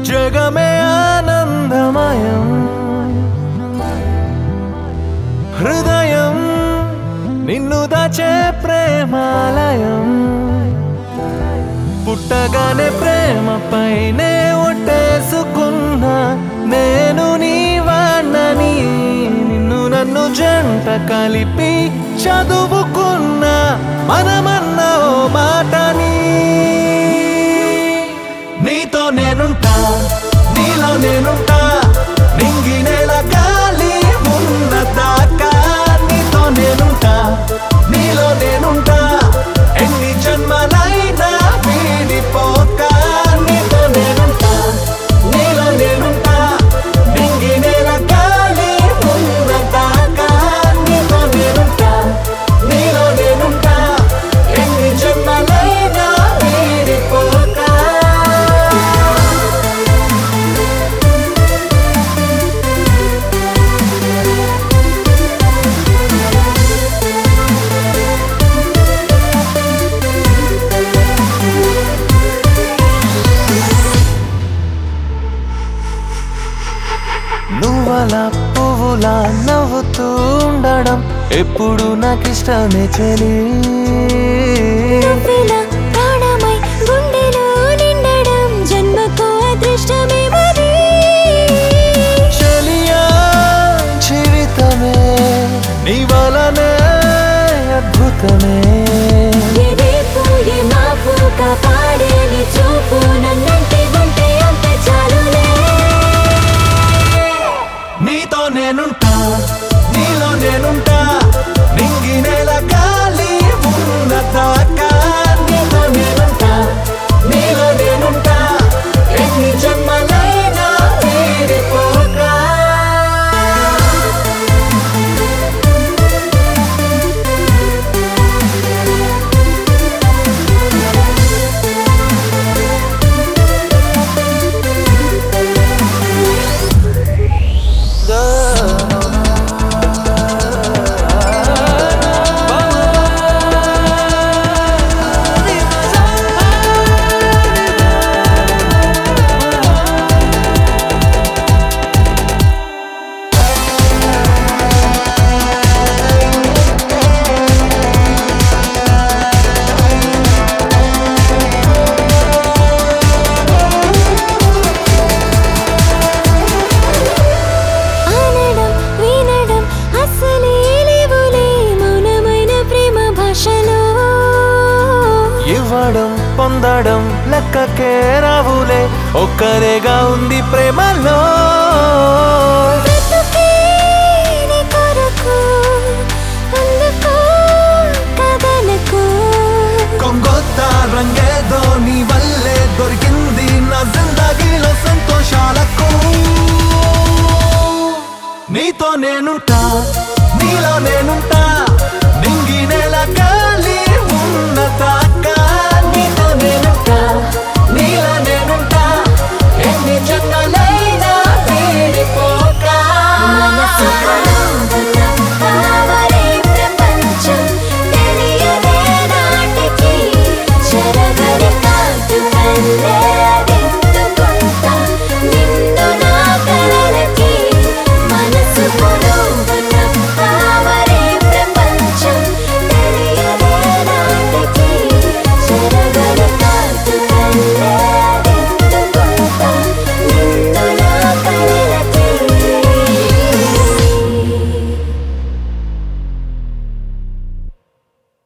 జగమే ఆనందమయం హృదయం నిన్ను దాచే ప్రేమాలయం పుట్టగానే ప్రేమ పైనే ఒట్టేసుకున్నా నేను నీ వాణ్ణని నిన్ను నన్ను జంట కలిపి చదువుకున్నా మనమన్న ఓ మాటని నీతో నేనుంటా నీలో నేనుంటా నింగి నేల గాలి ఉన్న దాకా నీతో నేనుంటా నీలో నేనుంటా ఎన్ని జన్మలైనా వీడిపోక నీతో నేనుంటా నీలో నేనుంటా నింగి నేల గాలి ఉన్న దాకా నీతో నేనుంటా నీలో నేనుంటా ఎన్ని జన్మలైనా వీడిపోక నువ్వలా పువ్వులా నవ్వుతూ ఉండడం ఎప్పుడు నాకిష్టమే చెలి నువ్వెలా ప్రాణమై గుండెలో నిండడం జన్మకు అదృష్టమే మరి చెలియా జీవితమే నీ వలనే అద్భుతమే ఏ రేపు ఏ మాపు కాపాడే నీ చూపు నన్నంటే ఉంటే అంత చాలులే నీతో నేనుంటా నీలో నేనుంటా నింగి నేల గాలి ఉన్న దాకా నీతో నేనుంటా నీలో నేనుంటా ఎన్ని జన్మలైనా వీడిపోక అనడం వినడం అసలే లేవులే మౌనమైన ప్రేమ భాషలో ఇవ్వడం పొందడం లెక్కకే రావులే ఒక్కరేగా ఉంది ప్రేమలో